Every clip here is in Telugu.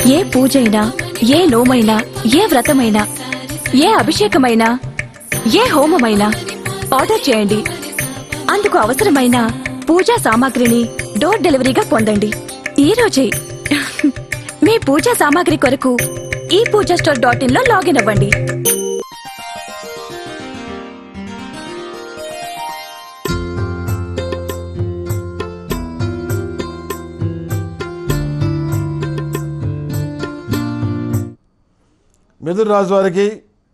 ఏ పూజైనా ఏ నోమైనా ఏ వ్రతమైనా ఏ అభిషేకమైనా ఏ హోమమైనా ఆర్డర్ చేయండి అందుకు అవసరమైన పూజా సామాగ్రిని డోర్ డెలివరీగా పొందండి ఈ రోజే మీ పూజా సామాగ్రి కొరకు ఈ పూజా స్టోర్ డాట్ ఇన్ లో లాగిన్ అవ్వండి మిథున రాశి వారికి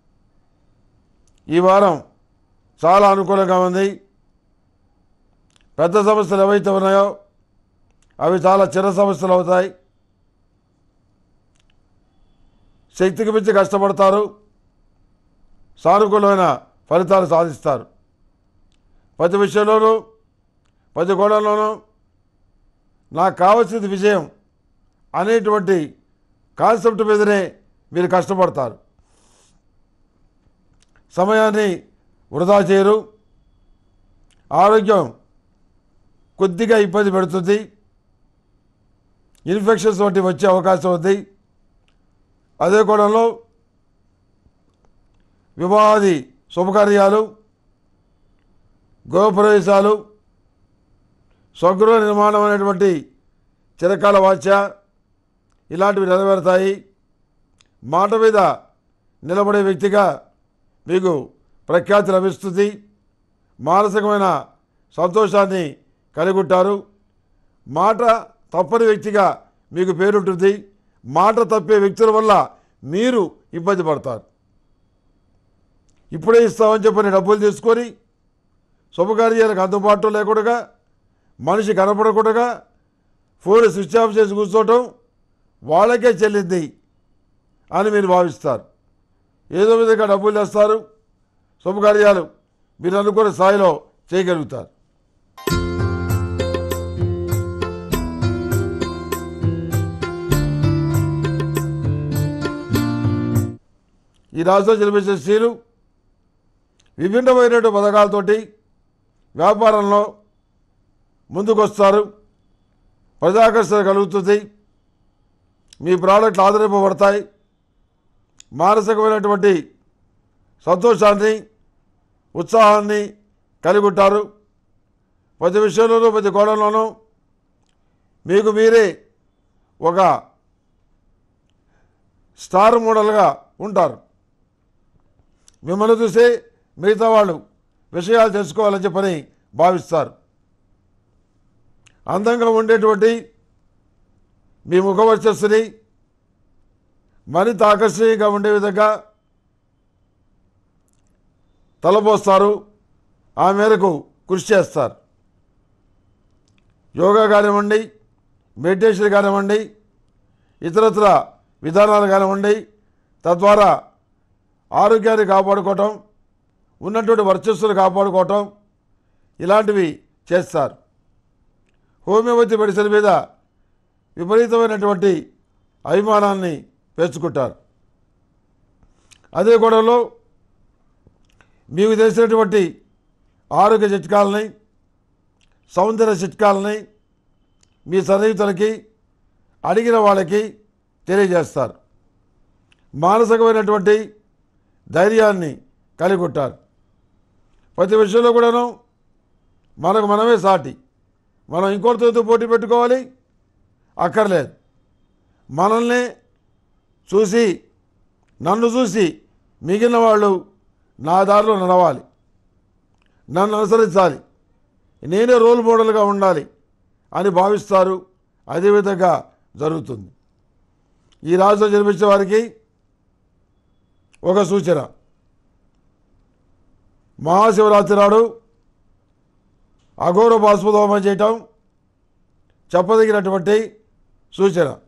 ఈ వారం చాలా అనుకూలంగా ఉంది పెద్ద సమస్యలు ఏవైతే ఉన్నాయో అవి చాలా చిన్న సమస్యలు అవుతాయి శక్తికి మించి కష్టపడతారు సానుకూలమైన ఫలితాలు సాధిస్తారు ప్రతి విషయంలోనూ ప్రతి గోడల్లోనూ నాకు కావాల్సింది విజయం అనేటువంటి కాన్సెప్ట్ మీదనే మీరు కష్టపడతారు సమయాన్ని వృధా చేయరు ఆరోగ్యం కొద్దిగా ఇబ్బంది పెడుతుంది ఇన్ఫెక్షన్స్ వంటి వచ్చే అవకాశం ఉంది అదే కోణంలో వివాహాది శుభకార్యాలు గృహప్రవేశాలు స్వగృహ నిర్మాణం అనేటువంటి చిరకాల వాచ్య ఇలాంటివి నెరవేరుతాయి మాట మీద నిలబడే వ్యక్తిగా మీకు ప్రఖ్యాతి లభిస్తుంది మానసికమైన సంతోషాన్ని కలిగి ఉంటారు మాట తప్పని వ్యక్తిగా మీకు పేరుంటుంది మాట తప్పే వ్యక్తుల వల్ల మీరు ఇబ్బంది పడతారు ఇప్పుడే ఇస్తామని చెప్పని డబ్బులు తీసుకొని శుభకార్యాలకు అందుబాటులో లేకుండా మనిషి కనపడకుండా ఫోన్ స్విచ్ ఆఫ్ చేసి కూర్చోవటం వాళ్ళకే చెల్లింది అని మీరు భావిస్తారు ఏదో విధంగా డబ్బులు తెస్తారు శుభకార్యాలు మీరు అనుకున్న స్థాయిలో చేయగలుగుతారు ఈ రాష్ట్రంలో జన్మించిన స్త్రీలు విభిన్నమైనటువంటి పథకాలతోటి వ్యాపారంలో ముందుకొస్తారు ప్రజాకర్షణ కలుగుతుంది మీ ప్రోడక్ట్లు ఆదరింపబడతాయి మానసికమైనటువంటి సంతోషాన్ని ఉత్సాహాన్ని కలిగి ఉంటారు ప్రతి విషయంలోనూ ప్రతి కోణంలోనూ మీకు మీరే ఒక స్టార్ మోడల్గా ఉంటారు మిమ్మల్ని చూసి మిగతా వాళ్ళు విషయాలు తెలుసుకోవాలని చెప్పని భావిస్తారు అందంగా ఉండేటువంటి మీ ముఖవర్చస్సుని మరింత ఆకర్షణీయంగా ఉండే విధంగా తలపోస్తారు ఆ మేరకు కృషి చేస్తారు యోగా కానివ్వండి మెడిటేషన్ కానివ్వండి ఇతరత్ర విధానాలు కానివ్వండి తద్వారా ఆరోగ్యాన్ని కాపాడుకోవటం ఉన్నటువంటి వర్చస్సును కాపాడుకోవటం ఇలాంటివి చేస్తారు హోమియోపతి మెడిసిన్ మీద విపరీతమైనటువంటి అభిమానాన్ని పెంచుకుంటారు అదే గొడవలో మీకు తెలిసినటువంటి ఆరోగ్య చిట్కాలని సౌందర్య చిట్కాలని మీ సన్నిహితులకి అడిగిన వాళ్ళకి తెలియజేస్తారు మానసికమైనటువంటి ధైర్యాన్ని కలిగి ఉంటారు ప్రతి విషయంలో కూడాను మనకు మనమే సాటి మనం ఇంకోటితో పోటీ పెట్టుకోవాలి అక్కర్లేదు మనల్ని చూసి నన్ను చూసి మిగిలిన వాళ్ళు నా దారిలో నడవాలి నన్ను అనుసరించాలి నేనే రోల్ మోడల్గా ఉండాలి అని భావిస్తారు అదేవిధంగా జరుగుతుంది ఈ రాజులో జన్మించే వారికి ఒక సూచన మహాశివరాత్రి నాడు అఘోర బాష్పదోమం చేయటం చెప్పదగినటువంటి సూచన